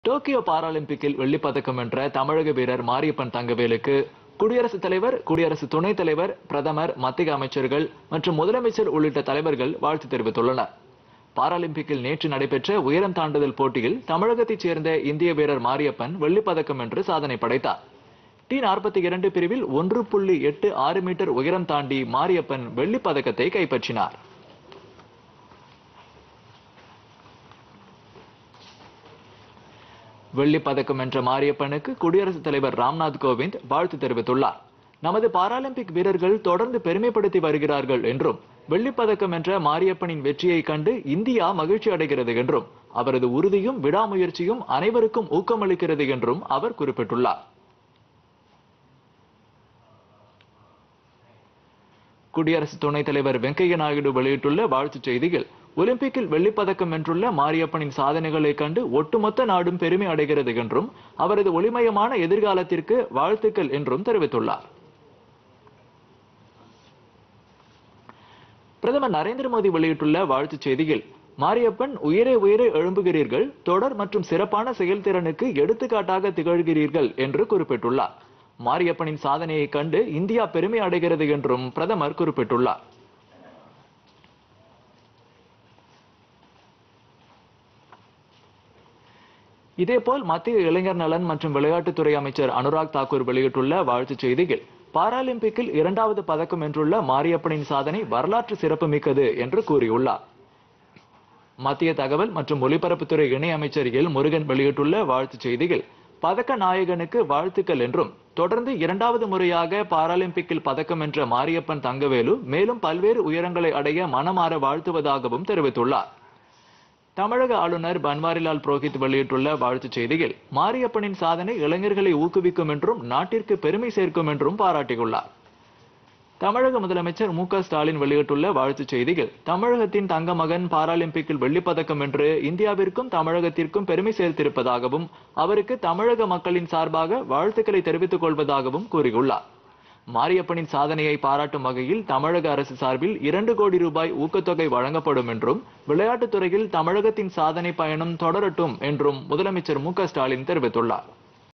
Tokyo பாராலிம்பிக்கில் வெள்ளிப்பதக்கம் வென்ற தமிழக வீரர் மாரியப்பன் தங்கவேலுக்கு குடியரசுத் தலைவர் குடியரசு துணைத் தலைவர் பிரதமர் மத்திய அமைச்சர்கள் மற்றும் முதலமைச்சர் உள்ளிட்ட தலைவர்கள் வாழ்த்து தெரிவித்துள்ளனர் பாராலிம்பிக்கில் நேற்று நடைபெற்ற உயரம் தாண்டுதல் போட்டியில் தமிழகத்தைச் சேர்ந்த இந்திய வீரர் மாரியப்பன் வெள்ளிப்பதக்கம் வென்று சாதனை படைத்தார் டி நாற்பத்தி இரண்டு பிரிவில் ஒன்று புள்ளி எட்டு ஆறு மீட்டர் உயரம் தாண்டி மாரியப்பன் வெள்ளிப்பதக்கத்தை கைப்பற்றினார் வெள்ளிப் பதக்கம் வென்ற மாரியப்பனுக்கு குடியரசுத் தலைவர் ராம்நாத் கோவிந்த் வாழ்த்து தெரிவித்துள்ளார் நமது பாராலிம்பிக் வீரர்கள் தொடர்ந்து பெருமைப்படுத்தி வருகிறார்கள் என்றும் வெள்ளிப் பதக்கம் வென்ற மாரியப்பனின் வெற்றியை கண்டு இந்தியா மகிழ்ச்சி அடைகிறது என்றும் அவரது உறுதியும் விடாமுயற்சியும் அனைவருக்கும் ஊக்கமளிக்கிறது என்றும் அவர் குறிப்பிட்டுள்ளார் குடியரசு துணைத் தலைவர் வெங்கையா நாயுடு வெளியிட்டுள்ள வாழ்த்துச் செய்தியில் ஒலிம்பிக்கில் வெள்ளிப்பதக்கம் வென்றுள்ள மாரியப்பனின் சாதனைகளைக் கண்டு ஒட்டுமொத்த நாடும் பெருமை அடைகிறது என்றும் அவரது ஒளிமயமான எதிர்காலத்திற்கு வாழ்த்துக்கள் என்றும் தெரிவித்துள்ளார் பிரதமர் நரேந்திர மோடி வெளியிட்டுள்ள வாழ்த்துச் செய்தியில் மாரியப்பன் உயரே உயரே எழும்புகிறீர்கள் தொடர் மற்றும் சிறப்பான செயல்திறனுக்கு எடுத்துக்காட்டாக திகழ்கிறீர்கள் என்று குறிப்பிட்டுள்ளார் மாரியப்பனின் சாதனையை கண்டு இந்தியா பெருமை அடைகிறது என்றும் பிரதமர் குறிப்பிட்டுள்ளார் இதேபோல் மத்திய இளைஞர் நலன் மற்றும் விளையாட்டுத்துறை அமைச்சர் அனுராக் தாக்கூர் வெளியிட்டுள்ள வாழ்த்துச் செய்தியில் பாராலிம்பிக்கில் இரண்டாவது பதக்கம் வென்றுள்ள மாரியப்பனின் சாதனை வரலாற்று சிறப்புமிக்கது என்று கூறியுள்ளார் மத்திய தகவல் மற்றும் ஒலிபரப்புத்துறை இணை அமைச்சர் எல் முருகன் வெளியிட்டுள்ள வாழ்த்துச் செய்தியில் பதக்க நாயகனுக்கு வாழ்த்துக்கள் என்றும் தொடர்ந்து இரண்டாவது முறையாக பாராலிம்பிக்கில் பதக்கம் வென்ற மாரியப்பன் தங்கவேலு மேலும் பல்வேறு உயரங்களை அடைய மனமாற வாழ்த்துவதாகவும் தெரிவித்துள்ளார் தமிழக ஆளுநர் பன்வாரிலால் புரோஹித் வெளியிட்டுள்ள வாழ்த்துச் செய்தியில் மாரியப்பனின் சாதனை இளைஞர்களை ஊக்குவிக்கும் என்றும் நாட்டிற்கு பெருமை சேர்க்கும் என்றும் பாராட்டியுள்ளார் தமிழக முதலமைச்சர் மு க ஸ்டாலின் வெளியிட்டுள்ள வாழ்த்துச் செய்தியில் தமிழகத்தின் தங்க மகன் பாராலிம்பிக்கில் வெள்ளிப்பதக்கம் வென்று இந்தியாவிற்கும் தமிழகத்திற்கும் பெருமை சேர்த்திருப்பதாகவும் அவருக்கு தமிழக மக்களின் சார்பாக வாழ்த்துக்களை தெரிவித்துக் கொள்வதாகவும் கூறியுள்ளார் மாரியப்பனின் சாதனையை பாராட்டும் வகையில் தமிழக அரசு சார்பில் இரண்டு கோடி ரூபாய் ஊக்கத்தொகை வழங்கப்படும் என்றும் விளையாட்டுத் துறையில் தமிழகத்தின் சாதனை பயணம் தொடரட்டும் என்றும் முதலமைச்சர் மு க ஸ்டாலின் தெரிவித்துள்ளார்